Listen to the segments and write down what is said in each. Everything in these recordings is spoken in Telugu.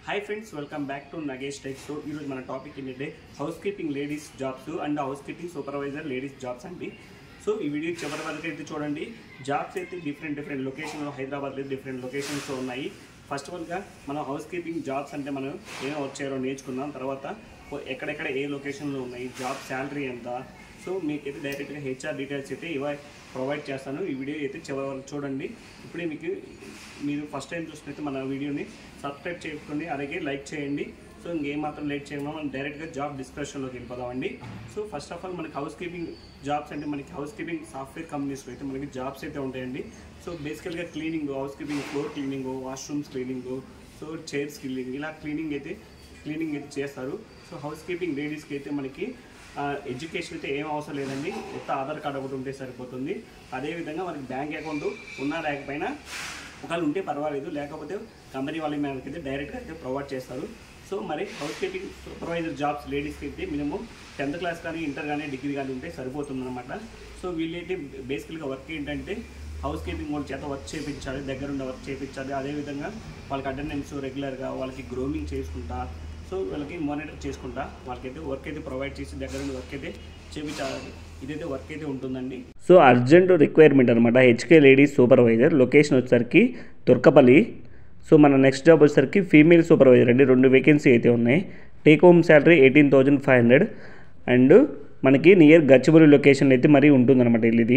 hi friends welcome back to Nagesh Tech so ఈరోజు మన టాపిక్ ఏంటంటే housekeeping ladies jobs and housekeeping supervisor ladies jobs అండి సో ఈ వీడియో చివరి వరకు అయితే చూడండి జాబ్స్ అయితే డిఫరెంట్ డిఫరెంట్ లొకేషన్లో హైదరాబాద్లో డిఫరెంట్ లొకేషన్స్లో ఉన్నాయి ఫస్ట్ ఆఫ్ ఆల్గా మనం హౌస్ కీపింగ్ జాబ్స్ అంటే మనం ఏం వచ్చారో నేర్చుకున్నాం తర్వాత ఎక్కడెక్కడ ఏ లొకేషన్లో ఉన్నాయి జాబ్ శాలరీ ఎంత సో మీకైతే డైరెక్ట్గా హెచ్ఆర్ డీటెయిల్స్ అయితే ఇవ ప్రొవైడ్ చేస్తాను ఈ వీడియో అయితే చివరి వరకు చూడండి ఇప్పుడే మీకు మీరు ఫస్ట్ టైం చూసినట్టు మన వీడియోని సబ్స్క్రైబ్ చేసుకోండి అలాగే లైక్ చేయండి సో ఇంకేం మాత్రం లేట్ చేయకుండా మనం డైరెక్ట్గా జాబ్ డిస్కషన్లోకి వెళ్ళిపోదామండి సో ఫస్ట్ ఆఫ్ ఆల్ మనకి హౌస్ కీపింగ్ జాబ్స్ అంటే మనకి హౌస్ కీపింగ్ సాఫ్ట్వేర్ కంపెనీస్లో అయితే మనకి జాబ్స్ అయితే ఉంటాయండి సో బేసికల్గా cleaning housekeeping floor cleaning washrooms cleaning so chairs cleaning ఇలా క్లీనింగ్ అయితే క్లీనింగ్ అయితే చేస్తారు సో హౌస్ కీపింగ్ లేడీస్కి అయితే మనకి ఎడ్యుకేషన్ అయితే ఏం అవసరం లేదండి కొత్త ఆధార్ కార్డు ఒకటి ఉంటే సరిపోతుంది అదేవిధంగా మనకి బ్యాంక్ అకౌంట్ ఉన్నా లేకపోయినా ఒకవేళ ఉంటే పర్వాలేదు లేకపోతే కంపెనీ వాళ్ళ మనకైతే డైరెక్ట్గా అయితే ప్రొవైడ్ చేస్తారు సో మరి హౌస్ కీపింగ్ సూపర్వైజర్ జాబ్స్ లేడీస్కి అయితే మినిమం టెన్త్ క్లాస్ కానీ ఇంటర్ కానీ డిగ్రీ కానీ ఉంటే సరిపోతుందన్నమాట సో వీళ్ళైతే బేసికల్గా వర్క్ ఏంటంటే హౌస్ కీపింగ్ వాళ్ళ చేత వర్క్ చేయించాలి దగ్గరుండి వర్క్ చేయించాలి అదేవిధంగా వాళ్ళకి అటెండెన్స్ రెగ్యులర్గా వాళ్ళకి గ్రోమింగ్ చేసుకుంటా సో వీళ్ళకి మానిటర్ చేసుకుంటా వాళ్ళకైతే వర్క్ అయితే ప్రొవైడ్ చేసి దగ్గర నుండి వర్క్ అయితే చేయించాలి ఇదైతే వర్క్ అయితే ఉంటుందండి సో అర్జెంట్ రిక్వైర్మెంట్ అనమాట హెచ్కే లేడీస్ సూపర్వైజర్ లొకేషన్ వచ్చేసరికి తుర్కపల్లి సో మన నెక్స్ట్ జాబ్ వచ్చేసరికి ఫీమేల్ సూపర్వైజర్ అండి రెండు వేకెన్సీ అయితే ఉన్నాయి take home salary eighteen thousand five hundred and మనకి నియర్ గచ్చిబౌలి లొకేషన్ అయితే మరీ ఉంటుందన్నమాట ఇది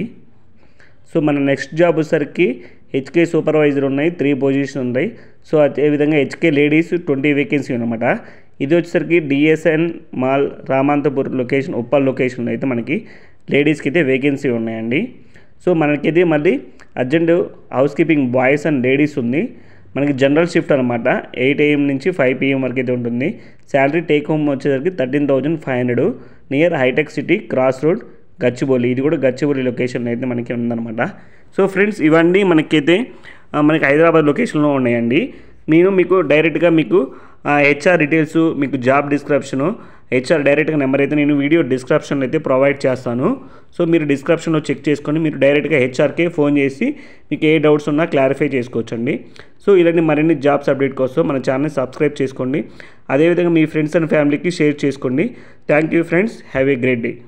సో మన నెక్స్ట్ జాబ్ వచ్చేసరికి హెచ్కే సూపర్వైజర్ ఉన్నాయి త్రీ పొజిషన్ ఉన్నాయి సో అదేవిధంగా హెచ్కే లేడీస్ ట్వంటీ వేకెన్సీ అనమాట ఇది వచ్చేసరికి DSN mall Ramanthapur location Uppal location అయితే మనకి లేడీస్కి అయితే వేకెన్సీ ఉన్నాయండి సో మనకి మళ్ళీ urgent housekeeping boys and ladies ఉంది మనకి జనరల్ షిఫ్ట్ అనమాట ఎయిట్ ఏఎం నుంచి ఫైవ్ పిఎం వరకు అయితే ఉంటుంది శాలరీ టేక్ హోమ్ వచ్చేసరికి thirteen thousand five hundred near Hitech City cross road Gachibowli ఇది కూడా గచ్చిబౌలి లొకేషన్ అయితే మనకి ఉందన్నమాట సో ఫ్రెండ్స్ ఇవన్నీ మనకైతే ఆ, మనకి హైదరాబాద్ లొకేషన్లో ఉన్నాయండి నేను మీకు డైరెక్ట్గా మీకు హెచ్ఆర్ డీటెయిల్స్ మీకు జాబ్ డిస్క్రిప్షను హెచ్ఆర్ డైరెక్ట్గా నెంబర్ అయితే నేను వీడియో డిస్క్రిప్షన్ అయితే ప్రొవైడ్ చేస్తాను సో మీరు డిస్క్రిప్షన్లో చెక్ చేసుకొని మీరు డైరెక్ట్గా హెచ్ఆర్కే ఫోన్ చేసి మీకు ఏ డౌట్స్ ఉన్నా క్లారిఫై చేసుకోవచ్చండి సో ఇలాంటి మరిన్ని జాబ్స్ అప్డేట్ కోసం మన ఛానల్ సబ్స్క్రైబ్ చేసుకోండి అదేవిధంగా మీ ఫ్రెండ్స్ అండ్ ఫ్యామిలీకి షేర్ చేసుకోండి thank you friends have a great day